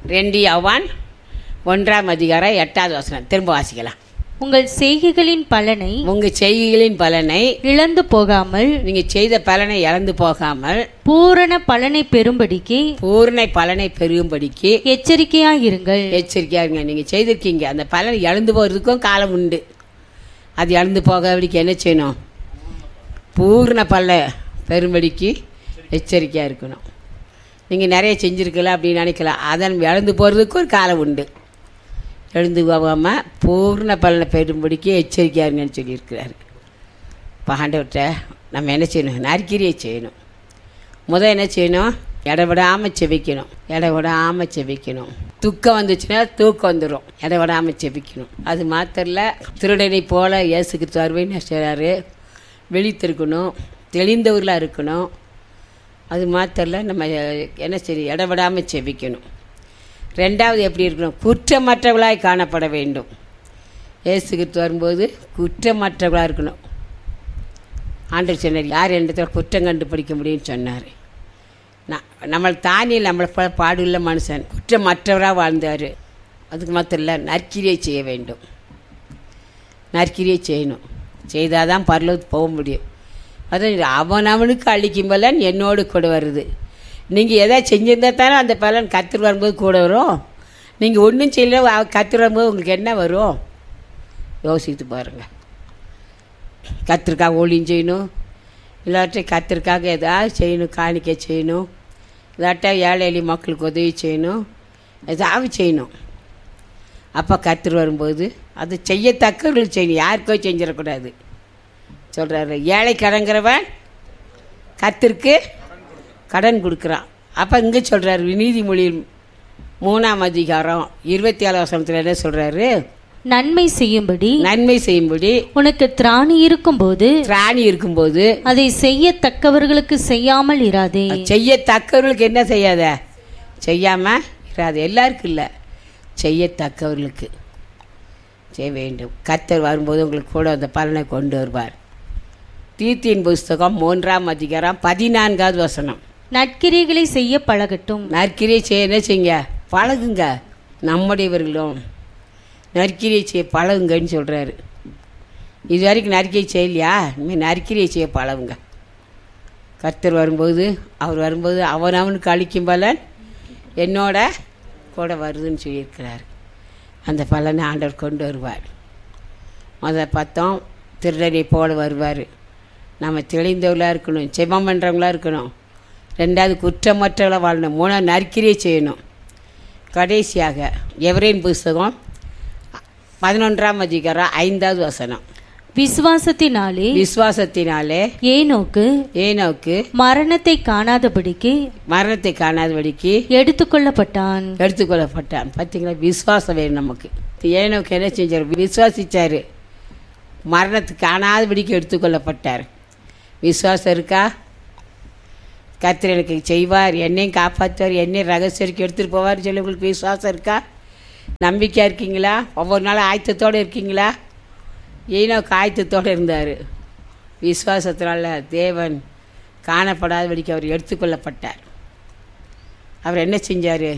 ரெண்டு யவான் ஒன்றாம் அதிகாரம் எட்டாவது வசனம் திரும்ப வாசிக்கலாம் உங்கள் செய்கைகளின் பலனை உங்கள் செய்கைகளின் பலனை இழந்து போகாமல் நீங்கள் செய்த பலனை இழந்து போகாமல் பூரண பலனை பெறும்படிக்கு பூர்ண பலனை பெருகும்படிக்கு எச்சரிக்கையாயிருங்கள் எச்சரிக்கையா இருங்க நீங்கள் செய்திருக்கீங்க அந்த பலன் இழந்து போகிறதுக்கும் காலம் உண்டு அது இழந்து போகாதபடிக்கு என்ன செய்யணும் பூர்ண பல பெரும்படிக்கு எச்சரிக்கையாக இருக்கணும் நீங்கள் நிறைய செஞ்சுருக்கலாம் அப்படின்னு நினைக்கலாம் அதன் இழந்து போகிறதுக்கு ஒரு காலம் உண்டு எழுந்து போகாமல் பூர்ண பலனை பெறும்படிக்கு எச்சரிக்கையாக இருங்கன்னு சொல்லியிருக்கிறாரு இப்போ ஆண்டவர்கிட்ட நம்ம என்ன செய்யணும் நற்கிரியை செய்யணும் முதல் என்ன செய்யணும் இடவிடாமல் செபிக்கணும் இடவிடாமல் செபிக்கணும் துக்கம் வந்துச்சுன்னா தூக்கம் வந்துடும் இடவிடாமல் செபிக்கணும் அது மாத்திரல திருடனை போல இயேசுக்கு தருவேன்னு செய்கிறாரு விழித்திருக்கணும் தெளிந்தவர்களாக இருக்கணும் அது மாத்திரல நம்ம என்ன செய்ய இடவிடாமல் செபிக்கணும் ரெண்டாவது எப்படி இருக்கணும் குற்றமற்றவர்களாய் காணப்பட வேண்டும் இயேசுக்கு வரும்போது குற்றமற்றவர்களாக இருக்கணும் ஆண்டவர் சொன்னார் யார் என்னத்தில் குற்றம் கண்டுபிடிக்க முடியும்னு சொன்னார் நான் நம்மளை தானே நம்மளை போல பாடுள்ள மனுஷன் குற்றமற்றவராக வாழ்ந்தார் அதுக்கு மாத்திரம் இல்லை நற்கிரியை செய்ய வேண்டும் நற்கிரியை செய்யணும் செய்தால் தான் பரலோகத்துக்கு போக முடியும் அதான் அவன் அவனுக்கு அழிக்கும் பலன் என்னோடு கூட வருது நீங்கள் எதாவது செஞ்சிருந்தா தானே அந்த பலன் கத்திர வரும்போது கூட வரும் நீங்கள் ஒன்றும் செய்யல கத்திர வரும்போது உங்களுக்கு என்ன வரும் யோசித்து பாருங்கள் கத்திரிக்காய் ஒளியும் செய்யணும் இல்லாட்டி கத்திரிக்காக ஏதாவது செய்யணும் காணிக்கை செய்யணும் இல்லாட்டா ஏழை எளிய மக்களுக்கு உதவி செய்யணும் ஏதாவது செய்யணும் அப்போ கத்திர வரும்போது அது செய்யத்தக்கவர்கள் செய்யணும் யாருக்கோ செஞ்சிடக்கூடாது சொல்கிறாரு ஏழை கடங்கிறவன் கத்திற்கு கடன் கொடுக்குறான் அப்போ இங்கே சொல்கிறாரு நீதிமொழி மூணாம் அதிகாரம் இருபத்தி ஏழு வசனத்தில் என்ன சொல்கிறாரு நன்மை செய்யும்படி நன்மை செய்யும்படி உனக்கு திராணி இருக்கும்போது திராணி இருக்கும்போது அதை செய்யத்தக்கவர்களுக்கு செய்யாமல் இராதே செய்யத்தக்கவர்களுக்கு என்ன செய்யாத செய்யாமல் இராது எல்லாருக்கும் இல்லை செய்யத்தக்கவர்களுக்கு செய்ய வேண்டும் கத்தர் வரும்போது உங்களுக்கு கூட அந்த பலனை கொண்டு வருவார் தீத்தின் புஸ்தகம் மூன்றாம் அதிகாரம் பதினான்காவது வசனம் நற்கிரிகளை செய்ய பழகட்டும் நற்கிரியை செய்ய என்ன செய்யுங்க பழகுங்க நம்முடையவர்களும் நற்கிரியை செய்ய பழகுங்கன்னு சொல்கிறாரு இது வரைக்கும் நற்கிரியை செய்யலையா இனிமேல் நற்கிரியை செய்ய பழகுங்க கர்த்தர் வரும்போது அவர் வரும்போது அவன் அவனுக்கு அளிக்கும் பலன் என்னோட கூட வருதுன்னு சொல்லியிருக்கிறார் அந்த பலனை ஆண்டவர் கொண்டு வருவார் முதல்ல பார்த்தோம் திருடனை போல வருவார் நம்ம தெளிந்தவர்களாக இருக்கணும் செபம் பண்ணுறவங்களா இருக்கணும் ரெண்டாவது குற்றமற்றவர்களாக வாழணும் மூணாவது நற்கிரியை செய்யணும் கடைசியாக எவரேன் புஸ்தகம் பதினொன்றாம் அதிகாரம் ஐந்தாவது வசனம் விசுவாசத்தினாலே விசுவாசத்தினாலே ஏனோக்கு ஏனோக்கு மரணத்தை காணாதபடிக்கு மரணத்தை காணாதபடிக்கு எடுத்துக்கொள்ளப்பட்டான் எடுத்துக்கொள்ளப்பட்டான் பார்த்தீங்களா விசுவாசம் வேணும் நமக்கு ஏனோக்கு என்ன செஞ்சார் விசுவாசிச்சார் மரணத்துக்கு காணாதபடிக்கு எடுத்துக்கொள்ளப்பட்டார் விசுவாசம் இருக்கா கர்த்தர் எனக்கு செய்வார் என்னையும் காப்பாற்றுவார் என்னையும் ரகசியருக்கு எடுத்துகிட்டு போவார்னு சொல்லி உங்களுக்கு விசுவாசம் இருக்கா நம்பிக்கையாக இருக்கீங்களா ஒவ்வொரு நாளும் ஆயத்தத்தோடு இருக்கீங்களா ஈனோக்கு ஆயத்தத்தோடு இருந்தார் விசுவாசத்தினால தேவன் காணப்படாதபடிக்கு அவர் எடுத்துக்கொள்ளப்பட்டார் அவர் என்ன செஞ்சார்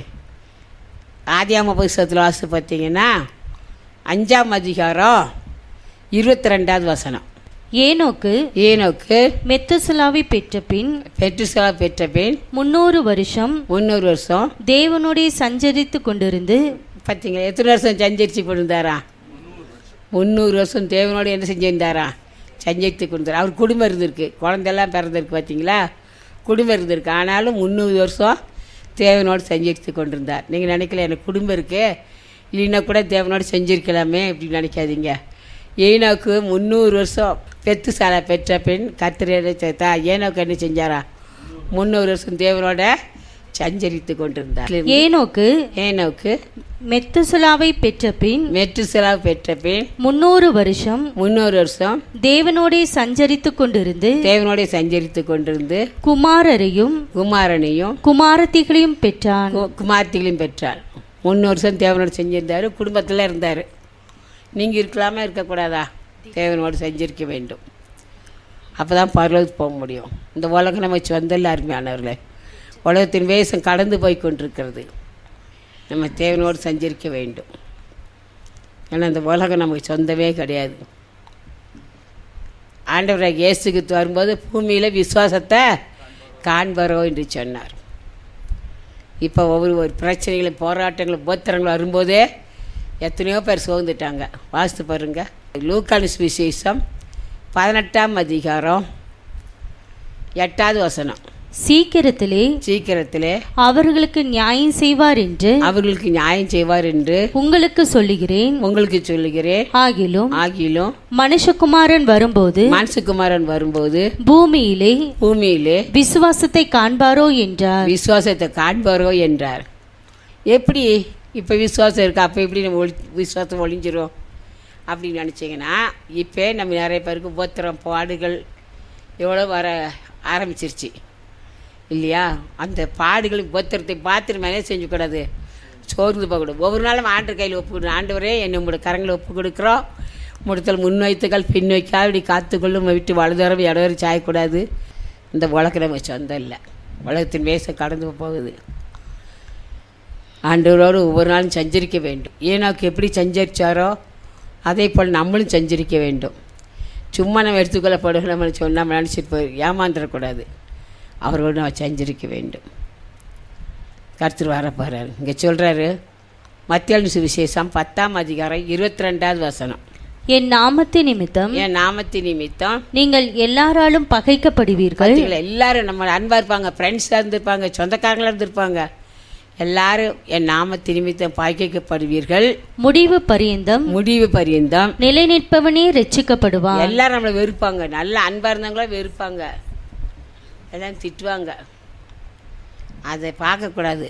ஆதியாம புஸ்தகத்தில் வாசி பார்த்தீங்கன்னா அஞ்சாம் அதிகாரம் இருபத்தி ரெண்டாவது வசனம் ஏனோக்கு ஈனோக்கு மெத்துசலாவை பெற்ற பின் பெற்றுசலா பெற்ற பின் முன்னூறு வருஷம் முந்நூறு வருஷம் தேவனோடே சஞ்சரித்து கொண்டிருந்து பார்த்தீங்களா எத்தனை வருஷம் சஞ்சரித்து கொண்டிருந்தாரா முந்நூறு வருஷம் தேவனோடு என்ன செஞ்சிருந்தாரா சஞ்சரித்து கொண்டிருந்தார் அவர் குடும்பம் இருந்திருக்கு குழந்தையெல்லாம் பிறந்திருக்கு பார்த்தீங்களா குடும்பம் இருந்திருக்கு ஆனாலும் முந்நூறு வருஷம் தேவனோடு சஞ்சரித்து கொண்டிருந்தார் நீங்கள் நினைக்கல எனக்கு குடும்பம் இருக்கு இல்லைன்னா கூட தேவனோடு செஞ்சிருக்கலாமே இப்படி நினைக்காதீங்க ஏனோக்கு முந்நூறு வருஷம் பெத்து சாலை பெற்ற பெண் கத்திர சேர்த்தா ஏனோக்கு என்ன செஞ்சாரா முந்நூறு வருஷம் தேவனோட சஞ்சரித்து கொண்டிருந்தார் ஏனோக்கு ஏனோக்கு மெத்துசலாவை பெற்ற பின் மெட்டுசலா பெற்ற பின் முன்னூறு வருஷம் முந்நூறு வருஷம் தேவனோடே சஞ்சரித்து கொண்டிருந்து தேவனோட சஞ்சரித்து கொண்டிருந்து குமாரரையும் குமாரனையும் குமாரத்திகளையும் பெற்றான் கு- குமார்த்திகளையும் பெற்றாள் முந்நூறு வருஷம் தேவனோடு செஞ்சிருந்தார் குடும்பத்தில் இருந்தார் நீங்கள் இருக்கலாமா இருக்கக்கூடாதா தேவனோடு செஞ்சிருக்க வேண்டும் அப்போ தான் பரலோகத்துக்கு போக முடியும் இந்த உலகம் நம்ம வச்சு வந்தல்ல அருமையானவர்களே உலகத்தின் வேஷம் கடந்து போய் கொண்டிருக்கிறது நம்ம தேவனோடு சஞ்சரிக்க வேண்டும் ஏன்னா இந்த உலகம் நமக்கு சொந்தமே கிடையாது ஆண்டவராக இயேசுக்கு வரும்போது பூமியில் விசுவாசத்தை காண்பரோ என்று சொன்னார் இப்போ ஒவ்வொரு ஒரு பிரச்சனைகளும் போராட்டங்களும் போத்திரங்களும் வரும்போதே எத்தனையோ பேர் சோர்ந்துட்டாங்க வாசித்து பாருங்க லூக்கானு விசேஷம் பதினெட்டாம் அதிகாரம் எட்டாவது வசனம் சீக்கிரத்திலே சீக்கிரத்திலே அவர்களுக்கு நியாயம் செய்வார் என்று அவர்களுக்கு நியாயம் செய்வார் என்று உங்களுக்கு சொல்லுகிறேன் உங்களுக்கு சொல்லுகிறேன் ஆகிலும் ஆகிலும் மனுஷகுமாரன் வரும்போது மனசுக்குமாரன் வரும்போது பூமியிலே பூமியிலே விசுவாசத்தை காண்பாரோ என்றார் விசுவாசத்தை காண்பாரோ என்றார் எப்படி இப்போ விசுவாசம் இருக்கா அப்போ எப்படி நம்ம ஒளி விசுவாசம் ஒளிஞ்சிரும் அப்படின்னு நினச்சிங்கன்னா இப்போ நம்ம நிறைய பேருக்கு உபத்திரம் பாடுகள் எவ்வளோ வர ஆரம்பிச்சிருச்சு இல்லையா அந்த பாடுகள் உபத்திரத்தை பார்த்துட்டு மேலே செஞ்சுக்கூடாது சோர்ந்து போகக்கூடாது ஒவ்வொரு நாளும் ஆண்டு கையில் ஒப்பு கொடு ஆண்டவரே என்னை உங்களோட கரங்களை ஒப்பு கொடுக்குறோம் முடுத்தல் முன்வைத்துகள் பின் வைக்காது இப்படி காத்துக்கொள்ளும் விட்டு வலதுவரம் இடவரை சாயக்கூடாது இந்த உலகம் நம்ம சொந்தம் இல்லை உலகத்தின் வேசம் கடந்து போகுது ஆண்டவரோடு ஒவ்வொரு நாளும் சஞ்சரிக்க வேண்டும் ஏனாக்கு எப்படி சஞ்சரிச்சாரோ அதே போல் நம்மளும் சஞ்சரிக்க வேண்டும் சும்மா நம்ம எடுத்துக்கொள்ளப்படும் நம்ம சொன்ன நம்ம நினச்சிட்டு போய் ஏமாந்துடக்கூடாது அவரோடு நம்ம சஞ்சரிக்க வேண்டும் கருத்து வர போகிறாரு இங்கே சொல்கிறாரு மத்திய சுவிசேஷம் பத்தாம் அதிகாரம் இருபத்தி ரெண்டாவது வசனம் என் நாமத்து நிமித்தம் என் நாமத்தின் நிமித்தம் நீங்கள் எல்லாராலும் பகைக்கப்படுவீர்கள் பார்த்தீங்களா எல்லாரும் நம்ம அன்பாக இருப்பாங்க ஃப்ரெண்ட்ஸாக இருந்திருப்பாங்க சொந்தக்காரங்களாக இருந்திருப்பாங்க எல்லாரும் என் நாமத்தின் நிமித்தம் பாய்க்கப்படுவீர்கள் முடிவு பரியந்தம் முடிவு பரியந்தம் நிலை நிற்பவனே ரட்சிக்கப்படுவான் எல்லாரும் நம்மளை வெறுப்பாங்க நல்ல அன்பாக இருந்தவங்களும் வெறுப்பாங்க எல்லாம் திட்டுவாங்க அதை பார்க்கக்கூடாது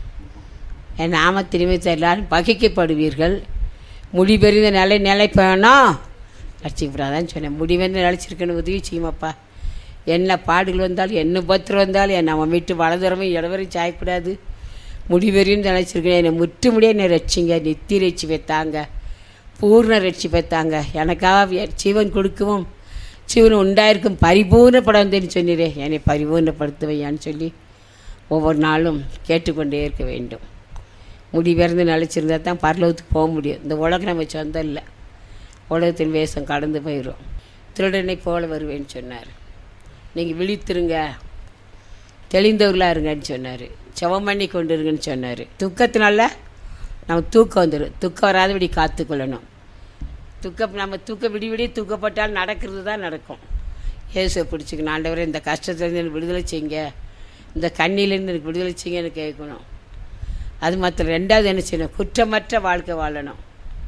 என் நாமத்தின் நிமித்தம் எல்லாரும் பகைக்கப்படுவீர்கள் முடிபெறிந்த நிலை நிலைப்பேணும் ரட்சிக்கப்படாதான்னு சொன்னேன் முடிவெந்து நிலச்சிருக்கணும் உதவி செய்யுமாப்பா என்ன பாடுகள் வந்தாலும் என்ன பத்திரம் வந்தாலும் என் நம்ம வீட்டு வலதுறமும் இடவரையும் சாயக்கூடாது முடிவெறியும் நினைச்சிருக்கேன் என்னை முற்று முடிய என்னை ரட்சிங்க நெத்தி ரட்சிப்பை தாங்க பூர்ண ரட்சிப்பை தாங்க எனக்காக ஜீவன் கொடுக்கவும் ஜீவன் உண்டாயிருக்கும் பரிபூர்ணப்படாதுன்னு சொன்னீரே என்னை பரிபூர்ணப்படுத்துவையான்னு சொல்லி ஒவ்வொரு நாளும் கேட்டுக்கொண்டே இருக்க வேண்டும் முடிவிறந்து நிலச்சிருந்தா தான் பரலோகத்துக்கு போக முடியும் இந்த உலகம் நம்ம சொந்தம் இல்லை உலகத்தின் வேஷம் கடந்து போயிடும் திருடனை போல வருவேன்னு சொன்னார் நீங்கள் விழித்திருங்க தெளிந்தவர்களாக இருங்கன்னு சொன்னார் செவம் பண்ணி கொண்டு இருங்கன்னு சொன்னார் துக்கத்தினால நமக்கு தூக்கம் வந்துடும் துக்கம் வராதபடி காத்துக்கொள்ளணும் துக்கம் நம்ம தூக்க விடி விடி தூக்கப்பட்டால் நடக்கிறது தான் நடக்கும் இயேசுவை பிடிச்சிக்கணும் ஆண்டவரே இந்த கஷ்டத்துலேருந்து எனக்கு விடுதலை செய்யுங்க இந்த கண்ணிலேருந்து எனக்கு விடுதலை செய்யுங்கன்னு கேட்கணும் அது மாத்திரம் ரெண்டாவது என்ன செய்யணும் குற்றமற்ற வாழ்க்கை வாழணும்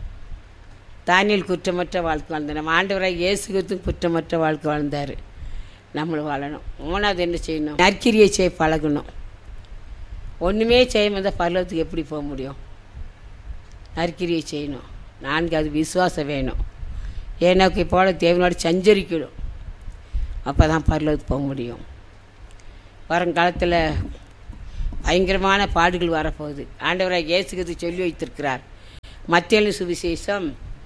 தானியல் குற்றமற்ற வாழ்க்கை வாழ்ந்தார் நம்ம ஆண்டவராக இயேசு கிறிஸ்துவும் குற்றமற்ற வாழ்க்கை வாழ்ந்தார் நம்மளும் வாழணும் மூணாவது என்ன செய்யணும் நற்கிரியை செய்ய பழகணும் ஒன்றுமே செய்யாமல் இருந்தால் பரலோகத்துக்கு எப்படி போக முடியும் நற்கிரியை செய்யணும் நான்காவது விசுவாசம் வேணும் ஏனோக்கை போல தேவனோடு சஞ்சரிக்கணும் அப்போ தான் பரலோகத்துக்கு போக முடியும் வருங்காலத்தில் பயங்கரமான பாடுகள் வரப்போகுது ஆண்டவராக இயேசுகிறது சொல்லி வைத்திருக்கிறார் மத்திய சுவிசேஷம்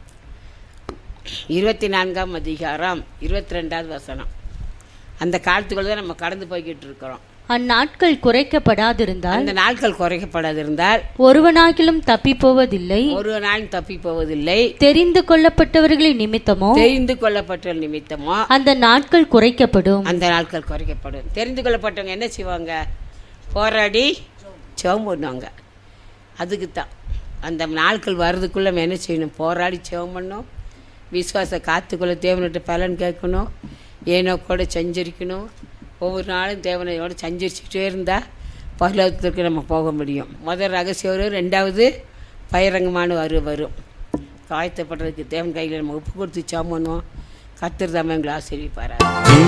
இருபத்தி நான்காம் அதிகாரம் இருபத்தி ரெண்டாவது வசனம் அந்த காலத்துக்குள்ள தான் நம்ம கடந்து போய்கிட்டு இருக்கிறோம் அந்நாட்கள் குறைக்கப்படாதிருந்தால் அந்த நாட்கள் குறைக்கப்படாதிருந்தால் ஒருவனாகிலும் தப்பி போவதில்லை ஒரு நாள் தப்பி போவதில்லை தெரிந்து கொள்ளப்பட்டவர்களின் நிமித்தமோ தெரிந்து கொள்ளப்பட்ட நிமித்தமோ அந்த நாட்கள் குறைக்கப்படும் அந்த நாட்கள் குறைக்கப்படும் தெரிந்து கொள்ளப்பட்டவங்க என்ன செய்வாங்க போராடி செவம் பண்ணுவாங்க அதுக்கு தான் அந்த நாட்கள் வர்றதுக்குள்ளே நம்ம என்ன செய்யணும் போராடி செவம் பண்ணணும் விசுவாச காத்துக்குள்ள தேவன்கிட்ட பலன் கேட்கணும் ஏனோ கூட சஞ்சரிக்கணும் ஒவ்வொரு நாளும் தேவனையோட சஞ்சரிச்சுட்டே இருந்தால் பரலோகத்திற்கு நம்ம போக முடியும் முதல் ரகசியம் வரும் ரெண்டாவது பயிரங்கமான வரு வரும் காயத்தப்படுறதுக்கு தேவன் கையில் நம்ம உப்பு கொடுத்து சாம் பண்ணுவோம் கத்திர எங்களை ஆசிரியப்பாரா